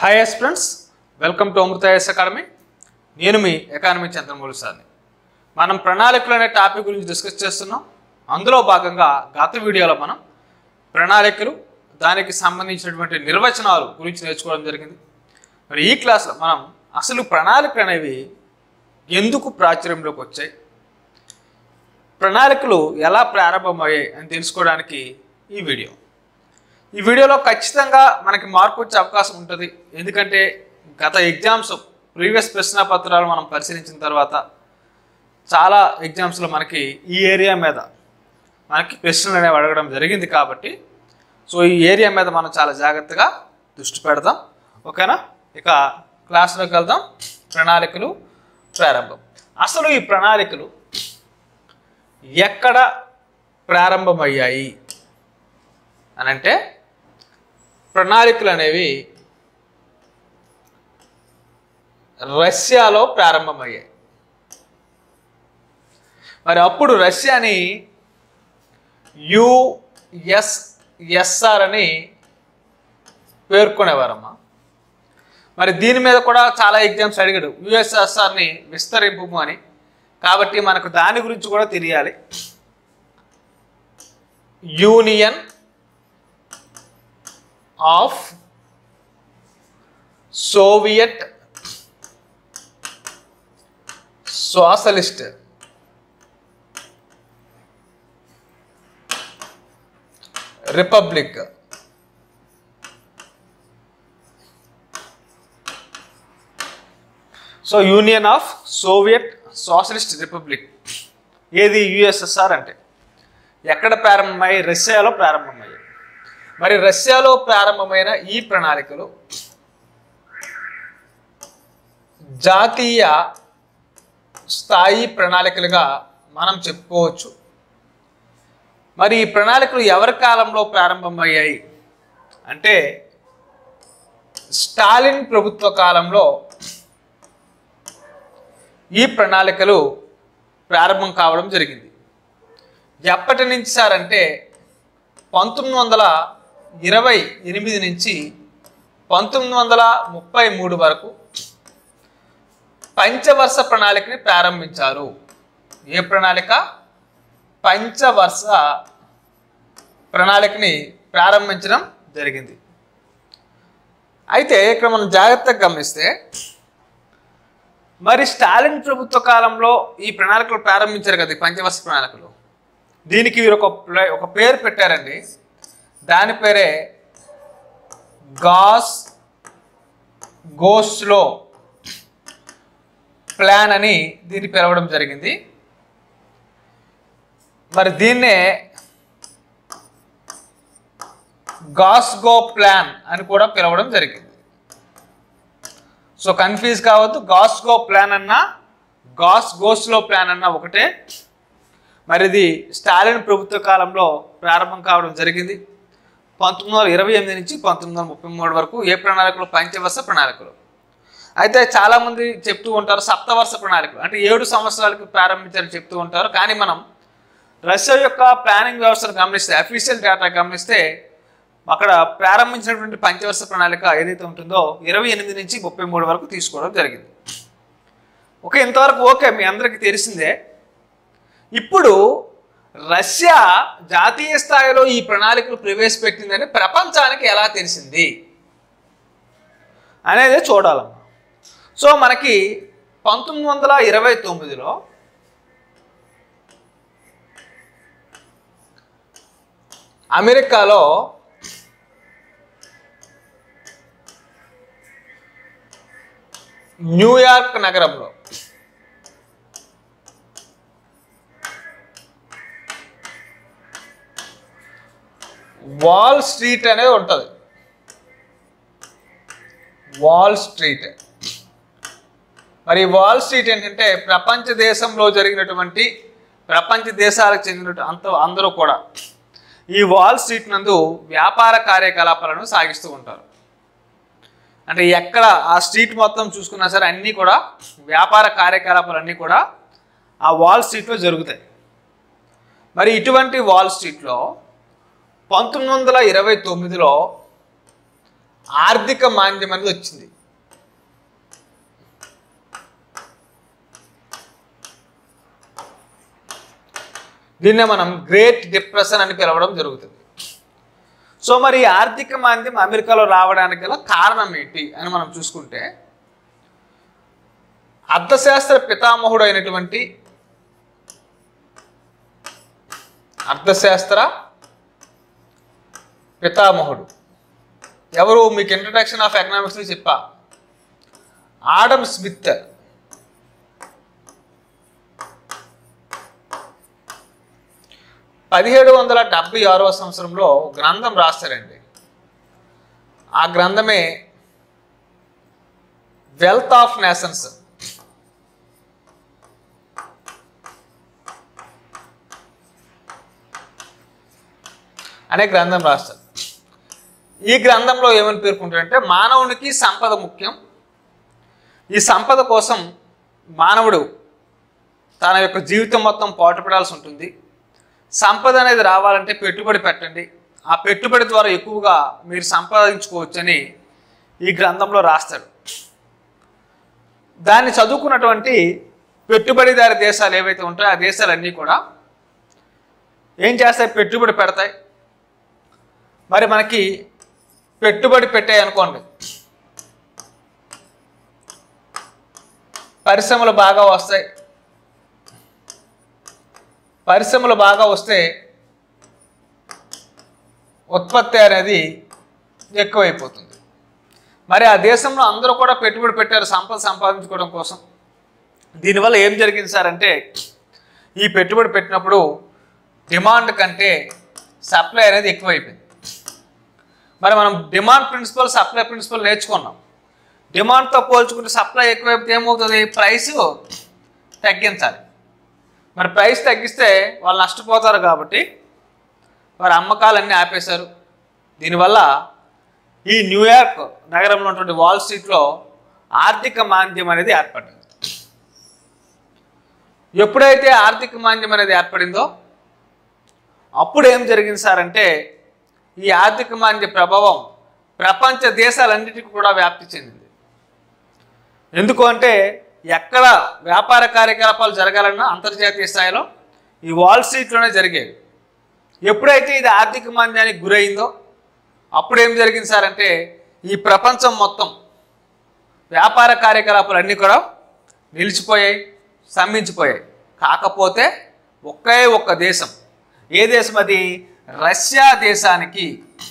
hi friends welcome to Amrutha S academy నేను మీ economy Chandramouli సార్ని మనం ప్రణాళికలు అనే టాపిక్ గురించి డిస్కస్ చేస్తున్నాం అందులో భాగంగా గత వీడియోలో మనం ప్రణాళికలు దానికి సంబంధించినటువంటి నిర్వచనాలు గురించి నేర్చుకోవడం జరిగింది మరి ఈ క్లాస్లో మనం అసలు ప్రణాళికలు అనేవి ఎందుకు ప్రాచుర్యంలోకి వచ్చాయి ప్రణాళికలు ఎలా ప్రారంభమయ్యాయి అని తెలుసుకోవడానికి ఈ వీడియో ఈ వీడియోలో ఖచ్చితంగా మనకి మార్పు వచ్చే అవకాశం ఉంటుంది ఎందుకంటే గత ఎగ్జామ్స్ ప్రీవియస్ ప్రశ్న పత్రాలు మనం పరిశీలించిన తర్వాత చాలా ఎగ్జామ్స్లో మనకి ఈ ఏరియా మీద మనకి ప్రశ్నలు అనేవి అడగడం జరిగింది కాబట్టి సో ఈ ఏరియా మీద మనం చాలా జాగ్రత్తగా దృష్టి పెడదాం ఓకేనా ఇక క్లాస్లోకి వెళ్దాం ప్రణాళికలు ప్రారంభం అసలు ఈ ప్రణాళికలు ఎక్కడ ప్రారంభమయ్యాయి అని అంటే ప్రణాళికలు అనేవి రష్యాలో ప్రారంభమయ్యాయి మరి అప్పుడు రష్యాని యుఎస్ఎస్ఆర్ అని పేర్కొనేవారమ్మా మరి దీని మీద కూడా చాలా ఎగ్జామ్స్ అడిగాడు యుఎస్ఎస్ఆర్ని విస్తరింపు అని కాబట్టి మనకు దాని గురించి కూడా తెలియాలి union of Soviet socialist republic so union of Soviet socialist republic ఏది యుఎస్ఎస్ఆర్ అంటే ఎక్కడ ప్రారంభమయ్యాయి రష్యాలో ప్రారంభమయ్యాయి మరి రష్యాలో ప్రారంభమైన ఈ ప్రణాళికలు జాతీయ స్థాయి ప్రణాళికలుగా మనం చెప్పుకోవచ్చు మరి ఈ ప్రణాళికలు ఎవరి కాలంలో ప్రారంభమయ్యాయి అంటే స్టాలిన్ ప్రభుత్వ కాలంలో ఈ ప్రణాళికలు ప్రారంభం కావడం జరిగింది ఎప్పటి నుంచి సార్ అంటే పంతొమ్మిది వందల ఇరవై ఎనిమిది నుంచి పంతొమ్మిది వందల ముప్పై మూడు వరకు పంచవర్ష ప్రణాళికని ప్రారంభించారు ఏ ప్రణాళిక పంచవర్ష ప్రణాళికని ప్రారంభించడం జరిగింది అయితే ఇక్కడ మనం జాగ్రత్తగా గమనిస్తే మరి స్టాలిన్ ప్రభుత్వ కాలంలో ఈ ప్రణాళికలు ప్రారంభించారు కదా ఈ పంచవర్ష ప్రణాళికలు దీనికి వీరు ఒక ప్లే- ఒక పేరు పెట్టారండి దాని పేరే గాస్ గోస్లో ప్లాన్ అని దీన్ని పిలవడం జరిగింది మరి దీన్నే గాస్గో ప్లాన్ అని కూడా పిలవడం జరిగింది సో కన్ఫ్యూజ్ కావద్దు గాస్గో ప్లాన్ అన్నా గాస్ గోస్లో ప్లాన్ అన్నా ఒకటే మరి ఇది స్టాలిన్ ప్రభుత్వ కాలంలో ప్రారంభం కావడం జరిగింది పంతొమ్మిది వందల ఇరవై ఎనిమిది నుంచి పంతొమ్మిది వందల ముప్పై మూడు వరకు ఏ ప్రణాళికలు పంచవర్ష ప్రణాళికలు అయితే చాలామంది చెప్తూ ఉంటారు సప్తవర్ష ప్రణాళికలు అంటే ఏడు సంవత్సరాలకు ప్రారంభించారని చెప్తూ ఉంటారు కానీ మనం రష్యా యొక్క ప్లానింగ్ వ్యవస్థను గమనిస్తే అఫీషియల్ డేటా గమనిస్తే అక్కడ ప్రారంభించినటువంటి పంచవర్ష ప్రణాళిక ఏదైతే ఉంటుందో ఇరవై ఎనిమిది నుంచి ముప్పై మూడు వరకు తీసుకోవడం జరిగింది ఓకే ఇంతవరకు ఓకే మీ అందరికీ తెలిసిందే ఇప్పుడు రష్యా జాతీయ స్థాయిలో ఈ ప్రణాళికలు ప్రవేశపెట్టిందని ప్రపంచానికి ఎలా తెలిసింది అనేది చూడాలమ్మా సో మనకి పంతొమ్మిది వందల ఇరవై తొమ్మిదిలో అమెరికాలో న్యూయార్క్ నగరంలో వాల్ స్ట్రీట్ అనేది ఉంటుంది వాల్ స్ట్రీట్ మరి ఈ వాల్ స్ట్రీట్ ఏంటంటే ప్రపంచ దేశంలో జరిగినటువంటి ప్రపంచ దేశాలకు చెందిన అంత అందరూ కూడా ఈ వాల్ స్ట్రీట్ నందు వ్యాపార కార్యకలాపాలను సాగిస్తూ ఉంటారు అంటే ఎక్కడ ఆ స్ట్రీట్ మొత్తం చూసుకున్నా సరే అన్నీ కూడా వ్యాపార కార్యకలాపాలు అన్నీ కూడా ఆ వాల్ స్ట్రీట్లో జరుగుతాయి మరి ఇటువంటి వాల్ స్ట్రీట్లో పంతొమ్మిది వందల ఇరవై తొమ్మిదిలో ఆర్థిక మాంద్యం అనేది వచ్చింది దీన్నే మనం గ్రేట్ డిప్రెషన్ అని పిలవడం జరుగుతుంది సో మరి ఈ ఆర్థిక మాంద్యం అమెరికాలో రావడానికి గల కారణం ఏంటి అని మనం చూసుకుంటే అర్థశాస్త్ర పితామహుడు అయినటువంటి అర్థశాస్త్ర పితామహుడు ఎవరు మీకు ఇంట్రడక్షన్ ఆఫ్ ఎకనామిక్స్లో చెప్పా ఆడమ్ స్మిత్ పదిహేడు వందల డెబ్బై ఆరవ సంవత్సరంలో గ్రంథం రాస్తారండి ఆ గ్రంథమే వెల్త్ ఆఫ్ నేషన్స్ అనే గ్రంథం రాస్తారు ఈ గ్రంథంలో ఏమని పేర్కొంటారంటే మానవునికి సంపద ముఖ్యం ఈ సంపద కోసం మానవుడు తన యొక్క జీవితం మొత్తం పాటుపడాల్సి ఉంటుంది సంపద అనేది రావాలంటే పెట్టుబడి పెట్టండి ఆ పెట్టుబడి ద్వారా ఎక్కువగా మీరు సంపాదించుకోవచ్చని ఈ గ్రంథంలో రాస్తాడు దాన్ని చదువుకున్నటువంటి పెట్టుబడిదారి దేశాలు ఏవైతే ఉంటాయో ఆ దేశాలన్నీ కూడా ఏం చేస్తాయి పెట్టుబడి పెడతాయి మరి మనకి పెట్టుబడి పెట్టాయి అనుకోండి పరిశ్రమలు బాగా వస్తాయి పరిశ్రమలు బాగా వస్తే ఉత్పత్తి అనేది ఎక్కువైపోతుంది మరి ఆ దేశంలో అందరూ కూడా పెట్టుబడి పెట్టారు సంపద సంపాదించుకోవడం కోసం దీనివల్ల ఏం జరిగింది సార్ అంటే ఈ పెట్టుబడి పెట్టినప్పుడు డిమాండ్ కంటే సప్లై అనేది ఎక్కువైపోయింది మరి మనం డిమాండ్ ప్రిన్సిపల్ సప్లై ప్రిన్సిపల్ నేర్చుకున్నాం డిమాండ్తో పోల్చుకుంటే సప్లై ఎక్కువైపోతే ఏమవుతుంది ప్రైస్ తగ్గించాలి మరి ప్రైస్ తగ్గిస్తే వాళ్ళు నష్టపోతారు కాబట్టి వారి అమ్మకాలన్నీ ఆపేశారు దీనివల్ల ఈ న్యూయార్క్ నగరంలో ఉన్నటువంటి వాల్ స్ట్రీట్లో ఆర్థిక మాంద్యం అనేది ఏర్పడింది ఎప్పుడైతే ఆర్థిక మాంద్యం అనేది ఏర్పడిందో అప్పుడు ఏం జరిగింది సార్ అంటే ఈ ఆర్థిక మాంద్య ప్రభావం ప్రపంచ దేశాలన్నిటికీ కూడా వ్యాప్తి చెందింది ఎందుకు అంటే ఎక్కడ వ్యాపార కార్యకలాపాలు జరగాలన్నా అంతర్జాతీయ స్థాయిలో ఈ వాల్ స్ట్రీట్లోనే జరిగేవి ఎప్పుడైతే ఇది ఆర్థిక మాంద్యానికి గురైందో అప్పుడు ఏం జరిగింది సార్ అంటే ఈ ప్రపంచం మొత్తం వ్యాపార కార్యకలాపాలు అన్నీ కూడా నిలిచిపోయాయి స్తంభించిపోయాయి కాకపోతే ఒకే ఒక్క దేశం ఏ దేశం అది రష్యా దేశానికి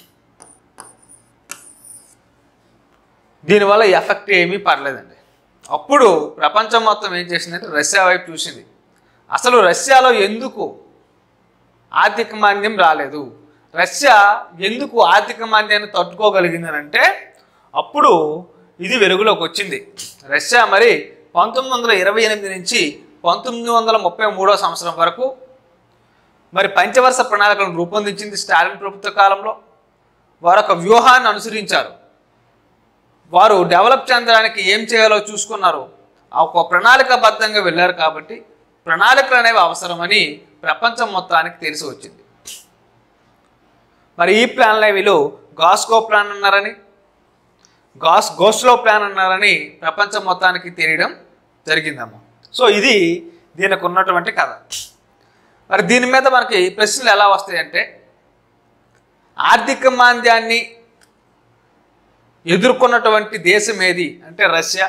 దీనివల్ల ఎఫెక్ట్ ఏమీ పడలేదండి అప్పుడు ప్రపంచం మొత్తం ఏం చేసిందంటే రష్యా వైపు చూసింది అసలు రష్యాలో ఎందుకు ఆర్థిక మాంద్యం రాలేదు రష్యా ఎందుకు ఆర్థిక మాంద్యాన్ని తట్టుకోగలిగింది అని అంటే అప్పుడు ఇది వెలుగులోకి వచ్చింది రష్యా మరి పంతొమ్మిది వందల ఇరవై ఎనిమిది నుంచి పంతొమ్మిది వందల ముప్పై మూడో సంవత్సరం వరకు మరి పంచవర్ష ప్రణాళికలను రూపొందించింది స్టాలిన్ ప్రభుత్వ కాలంలో వారు ఒక వ్యూహాన్ని అనుసరించారు వారు డెవలప్ చెందడానికి ఏం చేయాలో చూసుకున్నారు ఆ ఒక ప్రణాళికాబద్ధంగా వెళ్ళారు కాబట్టి ప్రణాళికలు అనేవి అవసరమని ప్రపంచం మొత్తానికి తెలిసి వచ్చింది మరి ఈ ప్లాన్లో వీళ్ళు గాస్కో ప్లాన్ అన్నారని గాస్ గోస్లో ప్లాన్ అన్నారని ప్రపంచం మొత్తానికి తెలియడం జరిగిందమ్మా సో ఇది దీనికి ఉన్నటువంటి కథ మరి దీని మీద మనకి ప్రశ్నలు ఎలా వస్తాయంటే ఆర్థిక మాంద్యాన్ని ఎదుర్కొన్నటువంటి దేశం ఏది అంటే రష్యా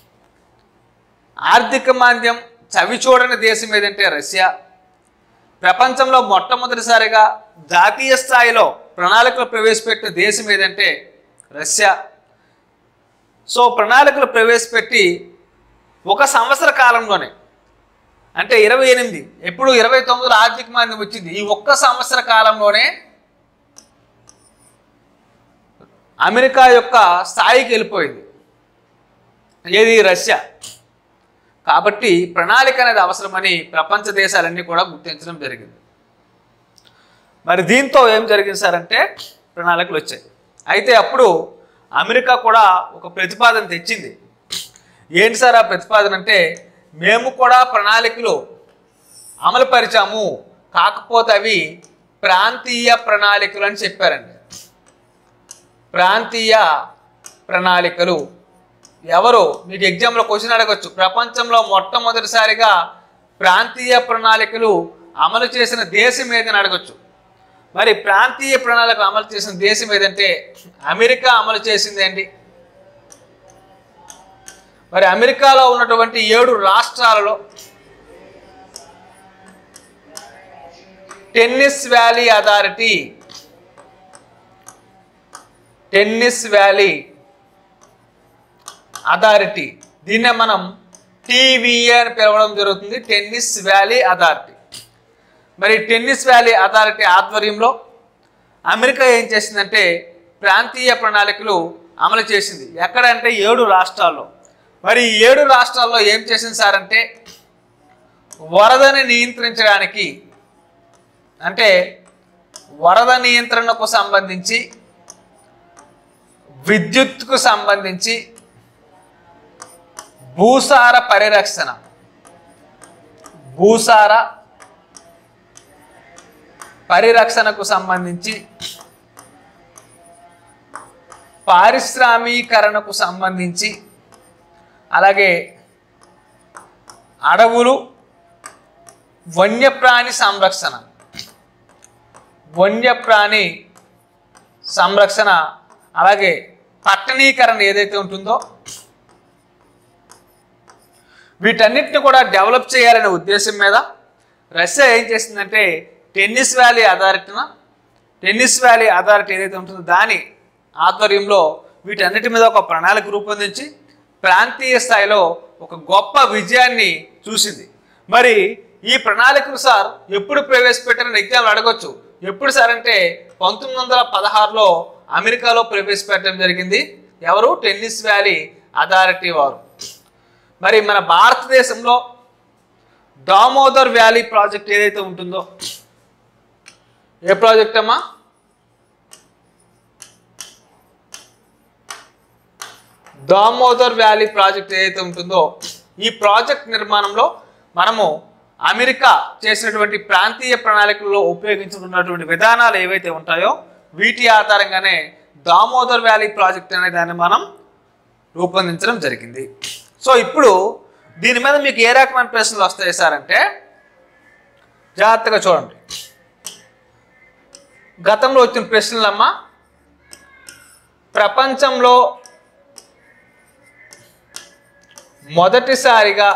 ఆర్థిక మాంద్యం చవి చూడని దేశం ఏదంటే రష్యా ప్రపంచంలో మొట్టమొదటిసారిగా జాతీయ స్థాయిలో ప్రణాళికలు ప్రవేశపెట్టిన దేశం ఏదంటే రష్యా సో ప్రణాళికలు ప్రవేశపెట్టి ఒక సంవత్సర కాలంలోనే అంటే ఇరవై ఎనిమిది ఎప్పుడు ఇరవై తొమ్మిదిలో ఆర్థిక మాంద్యం వచ్చింది ఈ ఒక్క సంవత్సర కాలంలోనే అమెరికా యొక్క స్థాయికి వెళ్ళిపోయింది ఏది రష్యా కాబట్టి ప్రణాళిక అనేది అవసరమని ప్రపంచ దేశాలన్నీ కూడా గుర్తించడం జరిగింది మరి దీంతో ఏం జరిగింది సార్ అంటే ప్రణాళికలు వచ్చాయి అయితే అప్పుడు అమెరికా కూడా ఒక ప్రతిపాదన తెచ్చింది ఏంటి సార్ ఆ ప్రతిపాదన అంటే మేము కూడా ప్రణాళికలు అమలుపరిచాము కాకపోతే అవి ప్రాంతీయ ప్రణాళికలు అని చెప్పారండి ప్రాంతీయ ప్రణాళికలు ఎవరు మీకు ఎగ్జామ్లో క్వశ్చన్ అడగచ్చు ప్రపంచంలో మొట్టమొదటిసారిగా ప్రాంతీయ ప్రణాళికలు అమలు చేసిన దేశం ఏదని అడగచ్చు మరి ప్రాంతీయ ప్రణాళిక అమలు చేసిన దేశం ఏదంటే అమెరికా అమలు చేసింది అండి మరి అమెరికాలో ఉన్నటువంటి ఏడు రాష్ట్రాలలో Tennessee valley Authority Tennessee valley Authority దీన్నే మనం టీవీఏ అని పిలవడం జరుగుతుంది టెన్నిస్ వ్యాలీ అథారిటీ మరి టెన్నిస్ వ్యాలీ అథారిటీ ఆధ్వర్యంలో అమెరికా ఏం చేసిందంటే ప్రాంతీయ ప్రణాళికలు అమలు చేసింది ఎక్కడంటే ఏడు రాష్ట్రాల్లో మరి ఈ ఏడు రాష్ట్రాల్లో ఏం చేసింది సార్ అంటే వరదని నియంత్రించడానికి అంటే వరద నియంత్రణకు సంబంధించి విద్యుత్కు సంబంధించి భూసార పరిరక్షణ భూసార పరిరక్షణకు సంబంధించి పారిశ్రామీకరణకు సంబంధించి అలాగే అడవులు వన్యప్రాణి సంరక్షణ వన్యప్రాణి సంరక్షణ అలాగే పట్టణీకరణ ఏదైతే ఉంటుందో వీటన్నిటిని కూడా డెవలప్ చేయాలనే ఉద్దేశం మీద రష్యా ఏం చేసిందంటే టెన్నిస్ వ్యాలీ అథారిటీన టెన్నిస్ వ్యాలీ అథారిటీ ఏదైతే ఉంటుందో దాని ఆధ్వర్యంలో వీటన్నిటి మీద ఒక ప్రణాళిక రూపొందించి ప్రాంతీయ స్థాయిలో ఒక గొప్ప విజయాన్ని చూసింది మరి ఈ ప్రణాళికను సార్ ఎప్పుడు ప్రవేశపెట్టారని ఎగ్జామ్లు అడగొచ్చు ఎప్పుడు సార్ అంటే పంతొమ్మిది వందల పదహారులో అమెరికాలో ప్రవేశపెట్టడం జరిగింది ఎవరు టెన్నిస్ వ్యాలీ అథారిటీ వారు మరి మన భారతదేశంలో దామోదర్ వ్యాలీ ప్రాజెక్ట్ ఏదైతే ఉంటుందో ఏ ప్రాజెక్ట్ అమ్మా దామోదర్ వ్యాలీ ప్రాజెక్ట్ ఏదైతే ఉంటుందో ఈ ప్రాజెక్ట్ నిర్మాణంలో మనము అమెరికా చేసినటువంటి ప్రాంతీయ ప్రణాళికల్లో ఉపయోగించుకున్నటువంటి విధానాలు ఏవైతే ఉంటాయో వీటి ఆధారంగానే దామోదర్ వ్యాలీ ప్రాజెక్ట్ అనే దాన్ని మనం రూపొందించడం జరిగింది సో ఇప్పుడు దీని మీద మీకు ఏ రకమైన ప్రశ్నలు వస్తాయి సార్ అంటే జాగ్రత్తగా చూడండి గతంలో వచ్చిన ప్రశ్నలమ్మా ప్రపంచంలో మొదటిసారిగా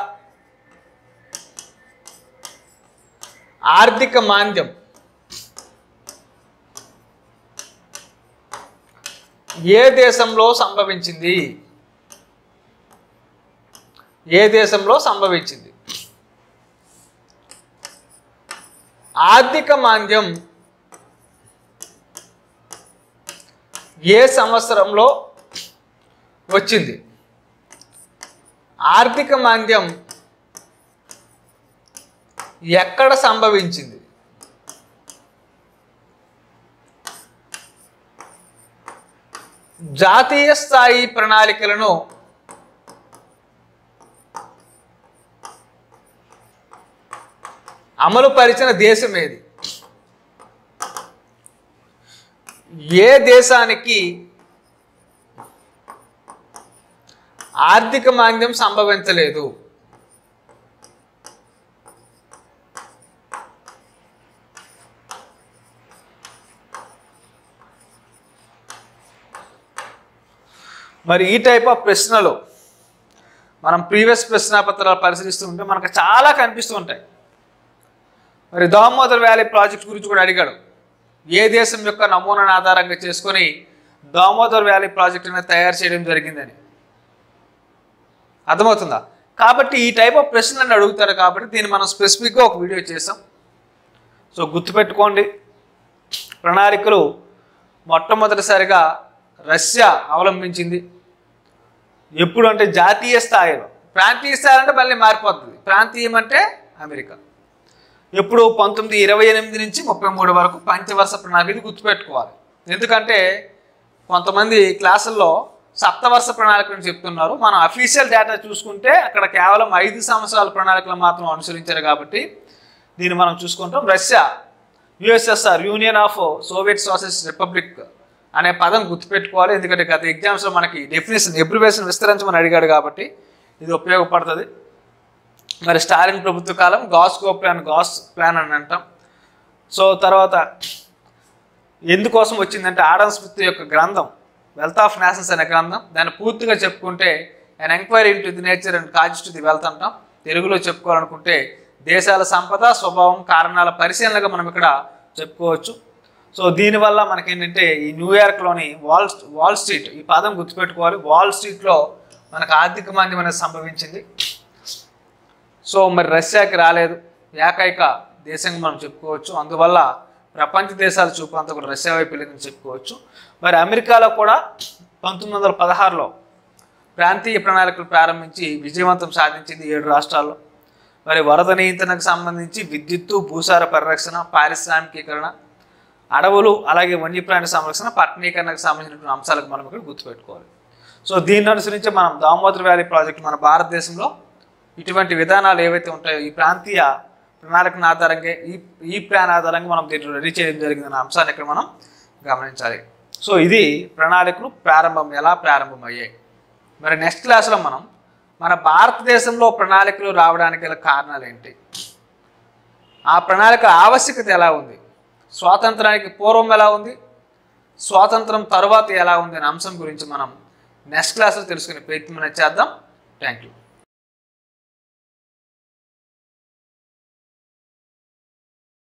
ఆర్థిక మాంద్యం ఏ దేశంలో సంభవించింది ఏ దేశంలో సంభవించింది ఆర్థిక మాంద్యం ఏ సంవత్సరంలో వచ్చింది ఆర్థిక మాంద్యం ఎక్కడ సంభవించింది జాతీయ స్థాయి ప్రణాళికలను అమలు పరిచిన దేశం ఏది ఏ దేశానికి ఆర్థిక మాంద్యం సంభవించలేదు మరి ఈ టైప్ ఆఫ్ ప్రశ్నలు మనం ప్రీవియస్ ప్రశ్నాపత్రాలు పరిశీలిస్తూ ఉంటే మనకు చాలా కనిపిస్తూ ఉంటాయి మరి దామోదర్ వ్యాలీ ప్రాజెక్ట్ గురించి కూడా అడిగాడు ఏ దేశం యొక్క నమూనాను ఆధారంగా చేసుకొని దామోదర్ వ్యాలీ ప్రాజెక్ట్ అనేది తయారు చేయడం జరిగిందని అర్థమవుతుందా కాబట్టి ఈ టైప్ ఆఫ్ ప్రశ్నలను అడుగుతారు కాబట్టి దీన్ని మనం స్పెసిఫిక్గా ఒక వీడియో చేసాం సో గుర్తుపెట్టుకోండి ప్రణాళికలు మొట్టమొదటిసారిగా రష్యా అవలంబించింది ఎప్పుడు అంటే జాతీయ స్థాయిలో ప్రాంతీయ స్థాయి అంటే మళ్ళీ మారిపోతుంది ప్రాంతీయం అంటే అమెరికా ఎప్పుడు పంతొమ్మిది ఇరవై ఎనిమిది నుంచి ముప్పై మూడు వరకు పంచవర్ష ప్రణాళిక ఇది గుర్తుపెట్టుకోవాలి ఎందుకంటే కొంతమంది క్లాసుల్లో సప్తవర్ష ప్రణాళికను చెప్తున్నారు మనం అఫీషియల్ డేటా చూసుకుంటే అక్కడ కేవలం ఐదు సంవత్సరాల ప్రణాళికలు మాత్రం అనుసరించారు కాబట్టి దీన్ని మనం చూసుకుంటాం Russia USSR union of Soviet socialist republic అనే పదం గుర్తుపెట్టుకోవాలి ఎందుకంటే గత ఎగ్జామ్స్లో మనకి డెఫినేషన్ ఎబ్రివేషన్ విస్తరించమని అడిగాడు కాబట్టి ఇది ఉపయోగపడుతుంది మరి స్టాలిన్ ప్రభుత్వ కాలం గాస్ గో ప్లాన్ గాస్ ప్లాన్ అని అంటాం సో తర్వాత ఎందుకోసం వచ్చిందంటే ఆడమ్ స్మిత్ యొక్క గ్రంథం వెల్త్ ఆఫ్ నేషన్స్ అనే గ్రంథం దాన్ని పూర్తిగా చెప్పుకుంటే and enquiry into the nature and cause to the wealth అంటాం తెలుగులో చెప్పుకోవాలనుకుంటే దేశాల సంపద స్వభావం కారణాల పరిశీలనగా మనం ఇక్కడ చెప్పుకోవచ్చు సో దీనివల్ల మనకేంటంటే ఈ న్యూయార్క్లోని వాల్ వాల్ స్ట్రీట్ ఈ పదం గుర్తుపెట్టుకోవాలి వాల్ స్ట్రీట్లో మనకు ఆర్థిక మాంద్యం అనేది సంభవించింది సో మరి రష్యాకి రాలేదు ఏకైక దేశంగా మనం చెప్పుకోవచ్చు అందువల్ల ప్రపంచ దేశాల చూపు అంతా కూడా రష్యా వైపు వెళ్ళిందని చెప్పుకోవచ్చు మరి అమెరికాలో కూడా పంతొమ్మిది వందల పదహారులో ప్రాంతీయ ప్రణాళికలు ప్రారంభించి విజయవంతం సాధించింది ఏడు రాష్ట్రాల్లో మరి వరద నియంత్రణకు సంబంధించి విద్యుత్తు భూసార పరిరక్షణ పారిశ్రామికీకరణ అడవులు అలాగే వన్యప్రాణి సంరక్షణ పట్టణీకరణకు సంబంధించినటువంటి అంశాలకు మనం ఇక్కడ గుర్తుపెట్టుకోవాలి సో దీన్ని అనుసరించి మనం దామోదర్ వ్యాలీ ప్రాజెక్ట్ మన భారతదేశంలో ఇటువంటి విధానాలు ఏవైతే ఉంటాయో ఈ ప్రాంతీయ ప్రణాళికను ఆధారంగా ఈ ఈ ప్లాన్ ఆధారంగా మనం దీన్ని రెడీ చేయడం జరిగిందన్న అంశాన్ని ఇక్కడ మనం గమనించాలి సో ఇది ప్రణాళికలు ప్రారంభం ఎలా ప్రారంభమయ్యాయి మరి నెక్స్ట్ క్లాస్లో మనం మన భారతదేశంలో ప్రణాళికలు రావడానికి గల కారణాలు ఏంటి ఆ ప్రణాళిక ఆవశ్యకత ఎలా ఉంది స్వాతంత్రానికి పూర్వం ఎలా ఉంది స్వాతంత్రం తర్వాత ఎలా ఉంది అనే అంశం గురించి మనం నెక్స్ట్ క్లాస్లో తెలుసుకునే ప్రయత్నం అనేది చేద్దాం థ్యాంక్ యూ